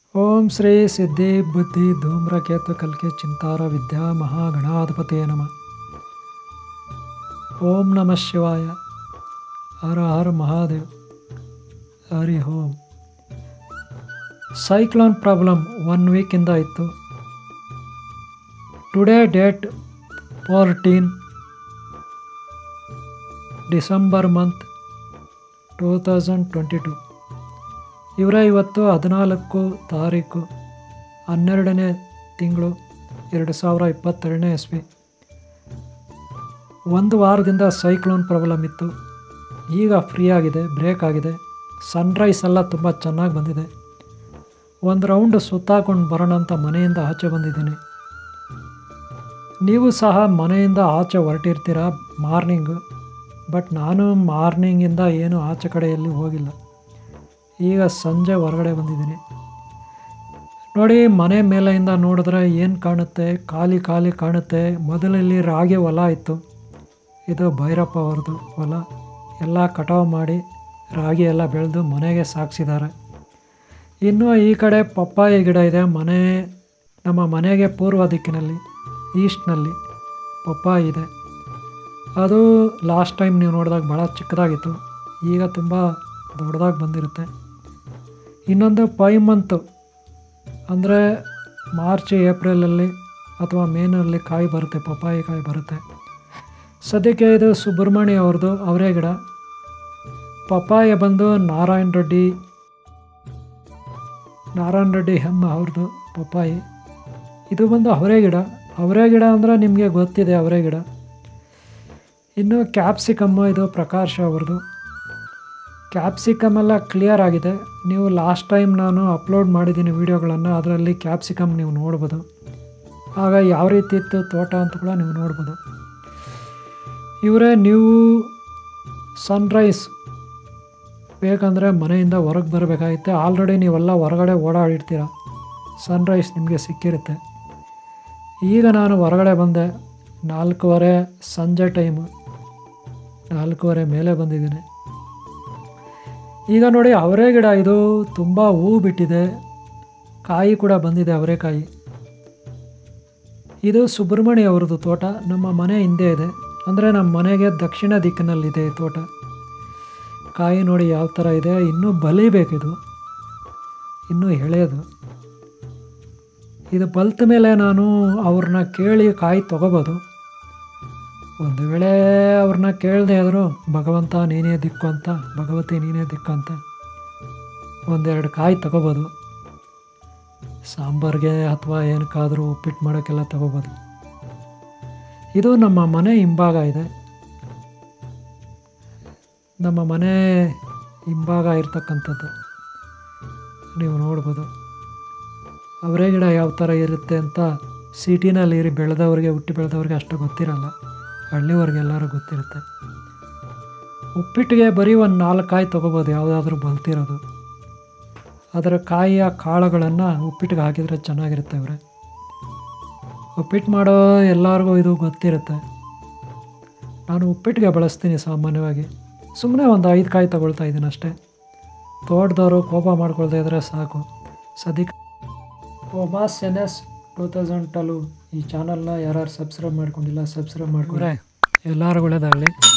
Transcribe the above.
ಓಂ ಶ್ರೀ ಸಿದ್ಧಿ ಬುದ್ಧಿ ಧೂಮ್ರಕೇತು ಕಲ್ಕೆ ಚಿಂತಾರ ವಿದ್ಯಾ ಮಹಾಗಣಾಧಿಪತಿಯೇ ನಮಃ ಓಂ ನಮಃ ಶಿವಾಯ ಹರ ಹರ ಮಹಾದೇವ್ ಹರಿ ಓಂ ಸೈಕ್ಲೋನ್ ಪ್ರಾಬ್ಲಮ್ ಒನ್ ವೀಕಿಂದ ಇತ್ತು today date fourteen December month two thousand twenty two ಇವರ ಇವತ್ತು ಹದಿನಾಲ್ಕು ತಾರೀಕು ಹನ್ನೆರಡನೇ ತಿಂಗಳು ಎರಡು ಸಾವಿರ ಇಪ್ಪತ್ತೆರಡನೇ ಇಸ್ವಿ ಒಂದು ವಾರದಿಂದ ಸೈಕ್ಲೋನ್ ಪ್ರಾಬ್ಲಮ್ ಇತ್ತು ಈಗ ಫ್ರೀ ಆಗಿದೆ ಬ್ರೇಕ್ ಆಗಿದೆ ಸನ್ರೈಸ್ ಎಲ್ಲ ತುಂಬ ಚೆನ್ನಾಗಿ ಬಂದಿದೆ ಒಂದು ರೌಂಡ್ ಸುತ್ತಾಕೊಂಡು ಬರೋಣ ಅಂತ ಮನೆಯಿಂದ ಆಚೆ ಬಂದಿದ್ದೀನಿ ನೀವು ಸಹ ಮನೆಯಿಂದ ಆಚೆ ಹೊರಟಿರ್ತೀರ ಮಾರ್ನಿಂಗು ಬಟ್ ನಾನು ಮಾರ್ನಿಂಗಿಂದ ಏನು ಆಚೆ ಕಡೆ ಎಲ್ಲಿ ಹೋಗಿಲ್ಲ ಈಗ ಸಂಜೆ ಹೊರಗಡೆ ಬಂದಿದ್ದೀನಿ ನೋಡಿ ಮನೆ ಮೇಲೆಯಿಂದ ನೋಡಿದ್ರೆ ಏನು ಕಾಣುತ್ತೆ ಖಾಲಿ ಖಾಲಿ ಕಾಣುತ್ತೆ ಮೊದಲಲ್ಲಿ ರಾಗಿ ಹೊಲ ಇತ್ತು ಇದು ಭೈರಪ್ಪ ಅವ್ರದ್ದು ಹೊಲ ಎಲ್ಲ ಕಟಾವು ಮಾಡಿ ರಾಗಿ ಎಲ್ಲ ಬೆಳೆದು ಮನೆಗೆ ಸಾಗಿಸಿದ್ದಾರೆ ಇನ್ನು ಈ ಕಡೆ ಪಪ್ಪಾಯಿ ಗಿಡ ಇದೆ ಮನೆ ನಮ್ಮ ಮನೆಗೆ ಪೂರ್ವ ದಿಕ್ಕಿನಲ್ಲಿ ಈಸ್ಟ್ನಲ್ಲಿ ಪಪ್ಪಾಯಿ ಇದೆ ಅದು ಲಾಸ್ಟ್ ಟೈಮ್ ನೀವು ನೋಡಿದಾಗ ಭಾಳ ಚಿಕ್ಕದಾಗಿತ್ತು ಈಗ ತುಂಬ ದೊಡ್ಡದಾಗಿ ಬಂದಿರುತ್ತೆ ಇನ್ನೊಂದು ಫೈ ಮಂತು ಅಂದರೆ ಮಾರ್ಚ್ ಏಪ್ರಿಲಲ್ಲಿ ಅಥವಾ ಮೇನಲ್ಲಿ ಕಾಯಿ ಬರುತ್ತೆ ಪಪ್ಪಾಯಿ ಕಾಯಿ ಬರುತ್ತೆ ಸದ್ಯಕ್ಕೆ ಇದು ಸುಬ್ರಹ್ಮಣ್ಯ ಅವ್ರದ್ದು ಅವರೇ ಗಿಡ ಪಪ್ಪಾಯ ಬಂದು ನಾರಾಯಣ ರೆಡ್ಡಿ ನಾರಾಯಣ ರೆಡ್ಡಿ ಹೆಮ್ಮ ಅವ್ರದ್ದು ಪಪ್ಪಾಯಿ ಇದು ಬಂದು ಅವರೇ ಗಿಡ ಅವರೇ ಗಿಡ ಅಂದರೆ ನಿಮಗೆ ಗೊತ್ತಿದೆ ಅವರೇ ಗಿಡ ಇನ್ನು ಕ್ಯಾಪ್ಸಿಕಮ್ ಇದು ಪ್ರಕಾಶ್ ಅವ್ರದ್ದು ಕ್ಯಾಪ್ಸಿಕಮ್ ಎಲ್ಲ ಕ್ಲಿಯರ್ ಆಗಿದೆ ನೀವು ಲಾಸ್ಟ್ ಟೈಮ್ ನಾನು ಅಪ್ಲೋಡ್ ಮಾಡಿದ್ದೀನಿ ವೀಡಿಯೋಗಳನ್ನು ಅದರಲ್ಲಿ ಕ್ಯಾಪ್ಸಿಕಮ್ ನೀವು ನೋಡ್ಬೋದು ಆಗ ಯಾವ ರೀತಿ ಇತ್ತು ತೋಟ ಅಂತ ಕೂಡ ನೀವು ನೋಡ್ಬೋದು ಇವರೇ ನೀವು ಸನ್ರೈಸ್ ಬೇಕಂದರೆ ಮನೆಯಿಂದ ಹೊರಗೆ ಬರಬೇಕಾಗುತ್ತೆ ಆಲ್ರೆಡಿ ನೀವೆಲ್ಲ ಹೊರಗಡೆ ಓಡಾಡಿರ್ತೀರ ಸನ್ರೈಸ್ ನಿಮಗೆ ಸಿಕ್ಕಿರುತ್ತೆ ಈಗ ನಾನು ಹೊರಗಡೆ ಬಂದೆ ನಾಲ್ಕೂವರೆ ಸಂಜೆ ಟೈಮು ನಾಲ್ಕೂವರೆ ಮೇಲೆ ಬಂದಿದ್ದೀನಿ ಈಗ ನೋಡಿ ಅವರೇ ಗಿಡ ಇದು ತುಂಬ ಹೂ ಬಿಟ್ಟಿದೆ ಕಾಯಿ ಕೂಡ ಬಂದಿದೆ ಅವರೇಕಾಯಿ ಇದು ಸುಬ್ರಹ್ಮಣ್ಯ ಅವ್ರದ್ದು ತೋಟ ನಮ್ಮ ಮನೆ ಹಿಂದೆ ಇದೆ ಅಂದರೆ ನಮ್ಮ ಮನೆಗೆ ದಕ್ಷಿಣ ದಿಕ್ಕಿನಲ್ಲಿದೆ ಈ ತೋಟ ಕಾಯಿ ನೋಡಿ ಯಾವ ಥರ ಇದೆ ಇನ್ನೂ ಬಲಿಬೇಕಿದು ಇನ್ನೂ ಎಳೆಯೋದು ಇದು ಬಲ್ತ ಮೇಲೆ ನಾನು ಅವ್ರನ್ನ ಕೇಳಿ ಕಾಯಿ ತೊಗೋಬೋದು ಒಂದು ವೇಳೆ ಅವ್ರನ್ನ ಕೇಳದೆ ಆದರೂ ಭಗವಂತ ನೀನೇ ದಿಕ್ಕು ಅಂತ ಭಗವತಿ ನೀನೇ ದಿಕ್ಕು ಅಂತ ಒಂದೆರಡು ಕಾಯಿ ತಗೋಬೋದು ಸಾಂಬಾರಿಗೆ ಅಥವಾ ಏನಕ್ಕಾದರೂ ಉಪ್ಪಿಟ್ಟು ಮಾಡೋಕ್ಕೆಲ್ಲ ತಗೋಬೋದು ಇದು ನಮ್ಮ ಮನೆ ಹಿಂಭಾಗ ಇದೆ ನಮ್ಮ ಮನೆ ಹಿಂಭಾಗ ಇರ್ತಕ್ಕಂಥದ್ದು ನೀವು ನೋಡ್ಬೋದು ಅವರೇ ಗಿಡ ಯಾವ ಥರ ಇರುತ್ತೆ ಅಂತ ಸಿಟಿನಲ್ಲಿ ಇರಿ ಬೆಳೆದವ್ರಿಗೆ ಹುಟ್ಟಿ ಬೆಳೆದವ್ರಿಗೆ ಅಷ್ಟು ಗೊತ್ತಿರಲ್ಲ ಹಳ್ಳಿವರೆಗೆಲ್ಲರೂ ಗೊತ್ತಿರುತ್ತೆ ಉಪ್ಪಿಟ್ಟಿಗೆ ಬರೀ ಒಂದು ನಾಲ್ಕು ಕಾಯಿ ತೊಗೋಬೋದು ಯಾವುದಾದ್ರೂ ಬಲ್ತಿರೋದು ಅದರ ಕಾಯಿಯ ಕಾಳುಗಳನ್ನು ಉಪ್ಪಿಟ್ಟಿಗೆ ಹಾಕಿದರೆ ಚೆನ್ನಾಗಿರುತ್ತೆ ಅವರೇ ಉಪ್ಪಿಟ್ಟು ಮಾಡೋ ಎಲ್ಲರಿಗೂ ಇದು ಗೊತ್ತಿರುತ್ತೆ ನಾನು ಉಪ್ಪಿಟ್ಟಿಗೆ ಬಳಸ್ತೀನಿ ಸಾಮಾನ್ಯವಾಗಿ ಸುಮ್ಮನೆ ಒಂದು ಐದು ಕಾಯಿ ತೊಗೊಳ್ತಾ ಇದ್ದೀನಿ ಅಷ್ಟೇ ತೋಟದವರು ಕೋಪ ಮಾಡ್ಕೊಳ್ತಾ ಇದ್ರೆ ಸಾಕು ಸದ್ಯಕ್ಕೆ ಒಮಾಸ್ ಎನ್ ಎಸ್ ಟೂ ತೌಸಂಡ್ ಟಲು ಈ ಚಾನಲ್ನ ಯಾರು ಸಬ್ಸ್ಕ್ರೈಬ್ ಮಾಡ್ಕೊಂಡಿಲ್ಲ ಸಬ್ಸ್ಕ್ರೈಬ್ ಮಾಡ್ಕೊಂಡ್ರೆ ಎಲ್ಲರಿಗೂ ಒಳ್ಳೇದಾಗಲಿ